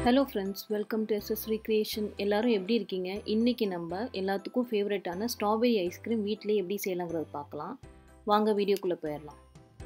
hello friends welcome to SSR creation எல்லாரும் எப்படி இருக்கீங்க இன்றைக்கி நம்ம எல்லாத்துக்கும் ஃபேவரட்டான ஸ்ட்ராபெரி ஐஸ்கிரீம் வீட்டிலே எப்படி செய்யலாங்கிறத பார்க்கலாம் வாங்க வீடியோக்குள்ளே போயிடலாம்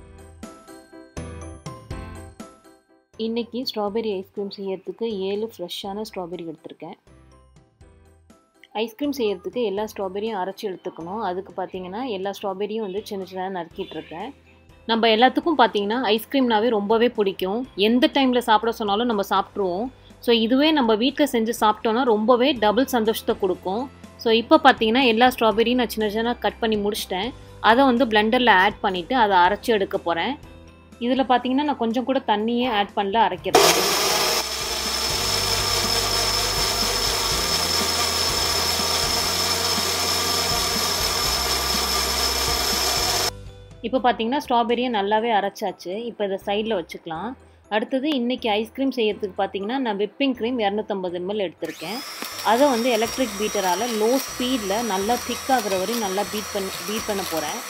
இன்றைக்கி ஸ்ட்ராபெரி ஐஸ்கிரீம் செய்யறதுக்கு ஏழு ஃப்ரெஷ்ஷான ஸ்ட்ராபெரி எடுத்திருக்கேன் ஐஸ்கிரீம் செய்யறதுக்கு எல்லா ஸ்ட்ராபெரியும் அரைச்சி எடுத்துக்கணும் அதுக்கு பார்த்தீங்கன்னா எல்லா ஸ்ட்ராபெரியும் வந்து சின்ன சின்னதாக நறுக்கிட்டுருக்கேன் நம்ம எல்லாத்துக்கும் பார்த்தீங்கன்னா ஐஸ்கிரீம்னாவே ரொம்பவே பிடிக்கும் எந்த டைமில் சாப்பிட சொன்னாலும் நம்ம சாப்பிட்ருவோம் ஸோ இதுவே நம்ம வீட்டில் செஞ்சு சாப்பிட்டோன்னா ரொம்பவே டபுள் சந்தோஷத்தை கொடுக்கும் ஸோ இப்போ பார்த்தீங்கன்னா எல்லா ஸ்ட்ராபெரியும் நான் சின்ன சின்ன கட் பண்ணி முடிச்சிட்டேன் அதை வந்து பிளெண்டரில் ஆட் பண்ணிவிட்டு அதை அரைச்சி எடுக்க போகிறேன் இதில் பார்த்தீங்கன்னா நான் கொஞ்சம் கூட தண்ணியே ஆட் பண்ணல அரைக்கிறது இப்போ பார்த்தீங்கன்னா ஸ்ட்ராபெரியை நல்லாவே அரைச்சாச்சு இப்போ இதை சைடில் வச்சுக்கலாம் அடுத்தது இன்றைக்கி ஐஸ்கிரீம் செய்யறதுக்கு பார்த்தீங்கன்னா நான் விப்பிங் க்ரீம் இரநூத்தம்பது எம்எல் எடுத்திருக்கேன் அதை வந்து எலக்ட்ரிக் பீட்டரால் லோ ஸ்பீடில் நல்லா திக் ஆகிற வரையும் நல்லா பீட் பண்ணி பீட் பண்ண போகிறேன்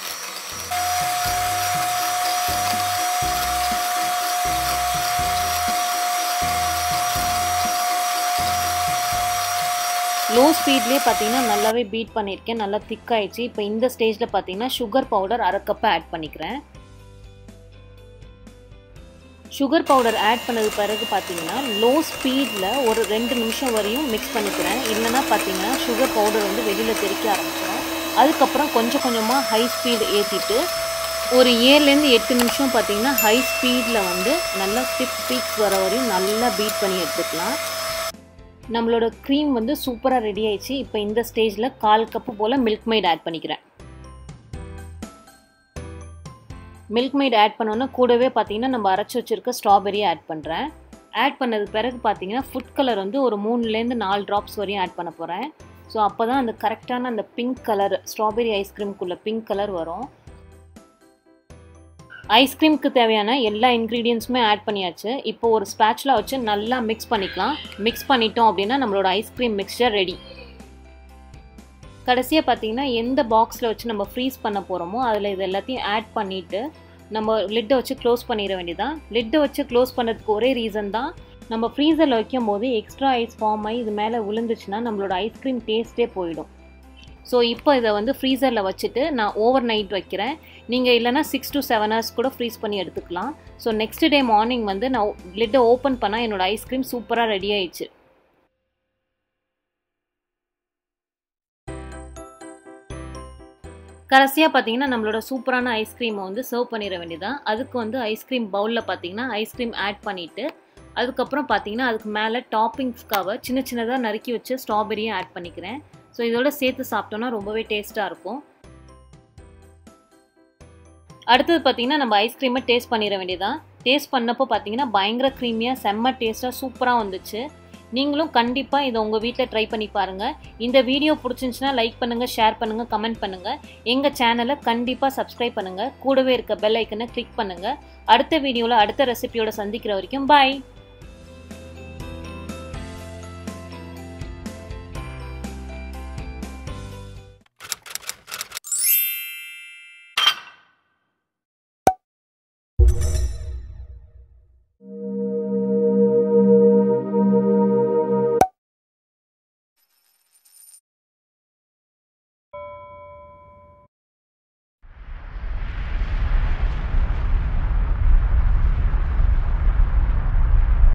லோ ஸ்பீட்லேயே பார்த்தீங்கன்னா நல்லாவே பீட் பண்ணியிருக்கேன் நல்லா திக் ஆயிடுச்சு இப்போ இந்த ஸ்டேஜில் பார்த்தீங்கன்னா சுகர் பவுடர் அரை கப்பை ஆட் பண்ணிக்கிறேன் சுகர் பவுடர் ஆட் பண்ணது பிறகு பார்த்தீங்கன்னா லோ ஸ்பீடில் ஒரு ரெண்டு நிமிஷம் வரையும் மிக்ஸ் பண்ணிக்கிறேன் இல்லைன்னா பார்த்தீங்கன்னா சுகர் பவுடர் வந்து வெளியில் தெறிக்க ஆரம்பிச்சிடும் அதுக்கப்புறம் கொஞ்சம் கொஞ்சமாக ஹை ஸ்பீடு ஏற்றிட்டு ஒரு ஏழுலேருந்து எட்டு நிமிஷம் பார்த்தீங்கன்னா ஹை ஸ்பீடில் வந்து நல்லா ஸ்டிப் பீக்ஸ் வர வரையும் நல்லா பீட் பண்ணி எடுத்துக்கலாம் நம்மளோட க்ரீம் வந்து சூப்பராக ரெடி ஆயிடுச்சு இப்போ இந்த ஸ்டேஜில் கால் கப்பு போல் மில்க் மைட் ஆட் பண்ணிக்கிறேன் மில்க் மைட் ஆட் பண்ணோன்னா கூடவே பார்த்தீங்கன்னா நம்ம அரைச்சி வச்சுருக்க ஸ்ட்ராபெரியை ஆட் பண்ணுறேன் ஆட் பண்ணது பிறகு பார்த்தீங்கன்னா ஃபுட் கலர் வந்து ஒரு மூணுலேருந்து நாலு ட்ராப்ஸ் வரையும் ஆட் பண்ண போகிறேன் ஸோ அப்போ தான் அந்த கரெக்டான அந்த பிங்க் கலர் ஸ்ட்ராபெரி ஐஸ்கிரீம்குள்ளே பிங்க் கலர் வரும் ஐஸ்கிரீமுக்கு தேவையான எல்லா இன்க்ரீடியன்ஸுமே ஆட் பண்ணியாச்சு இப்போ ஒரு ஸ்பேட்சில் வச்சு நல்லா மிக்ஸ் பண்ணிக்கலாம் மிக்ஸ் பண்ணிட்டோம் அப்படின்னா நம்மளோட ஐஸ்கிரீம் மிக்சர் ரெடி கடைசியாக பார்த்தீங்கன்னா எந்த பாக்ஸில் வச்சு நம்ம ஃப்ரீஸ் பண்ண போகிறோமோ அதில் இது எல்லாத்தையும் ஆட் பண்ணிவிட்டு நம்ம லிட்டை வச்சு க்ளோஸ் பண்ணிட வேண்டியதான் லிட்டை வச்சு க்ளோஸ் பண்ணுறதுக்கு ஒரே ரீசன் தான் நம்ம ஃப்ரீசரில் வைக்கும் போது எக்ஸ்ட்ரா ஐஸ் ஃபார்ம் ஆகி இது மேலே விழுந்துச்சுன்னா நம்மளோட ஐஸ்கிரீம் டேஸ்ட்டே போயிடும் ஸோ இப்போ இதை வந்து ஃப்ரீசரில் வச்சுட்டு நான் ஓவர் நைட் வைக்கிறேன் நீங்கள் இல்லைனா சிக்ஸ் டு செவன் ஹவர்ஸ் கூட ஃப்ரீஸ் பண்ணி எடுத்துக்கலாம் ஸோ நெக்ஸ்ட் டே மார்னிங் வந்து நான் லிட்டை ஓப்பன் பண்ணால் என்னோடய ஐஸ்கிரீம் சூப்பராக ரெடி ஆயிடுச்சு கடைசியாக பார்த்தீங்கன்னா நம்மளோட சூப்பரான ஐஸ்கிரீமை வந்து சர்வ் பண்ணிட வேண்டியதான் அதுக்கு வந்து ஐஸ்கிரீம் பவுலில் பார்த்தீங்கன்னா ஐஸ்கிரீம் ஆட் பண்ணிவிட்டு அதுக்கப்புறம் பார்த்தீங்கன்னா அதுக்கு மேலே டாப்பிங்ஸ்க்காக சின்ன சின்னதாக நறுக்கி வச்சு ஸ்ட்ராபெரியும் ஆட் பண்ணிக்கிறேன் ஸோ இதோட சேர்த்து சாப்பிட்டோன்னா ரொம்பவே டேஸ்ட்டாக இருக்கும் அடுத்தது பார்த்தீங்கன்னா நம்ம ஐஸ்கிரீமை டேஸ்ட் பண்ணிட வேண்டியதான் டேஸ்ட் பண்ணப்போ பார்த்தீங்கன்னா பயங்கர க்ரீமியாக செம்ம டேஸ்ட்டாக சூப்பராக வந்துச்சு நீங்களும் கண்டிப்பாக இதை உங்கள் வீட்டில் ட்ரை பண்ணி பாருங்கள் இந்த வீடியோ பிடிச்சிருந்துச்சுன்னா லைக் பண்ணுங்கள் ஷேர் பண்ணுங்கள் கமெண்ட் பண்ணுங்கள் எங்கள் சேனலை கண்டிப்பாக சப்ஸ்கிரைப் பண்ணுங்கள் கூடவே இருக்க பெல் ஐக்கனை கிளிக் பண்ணுங்கள் அடுத்த வீடியோவில் அடுத்த ரெசிபியோட சந்திக்கிற வரைக்கும் பாய்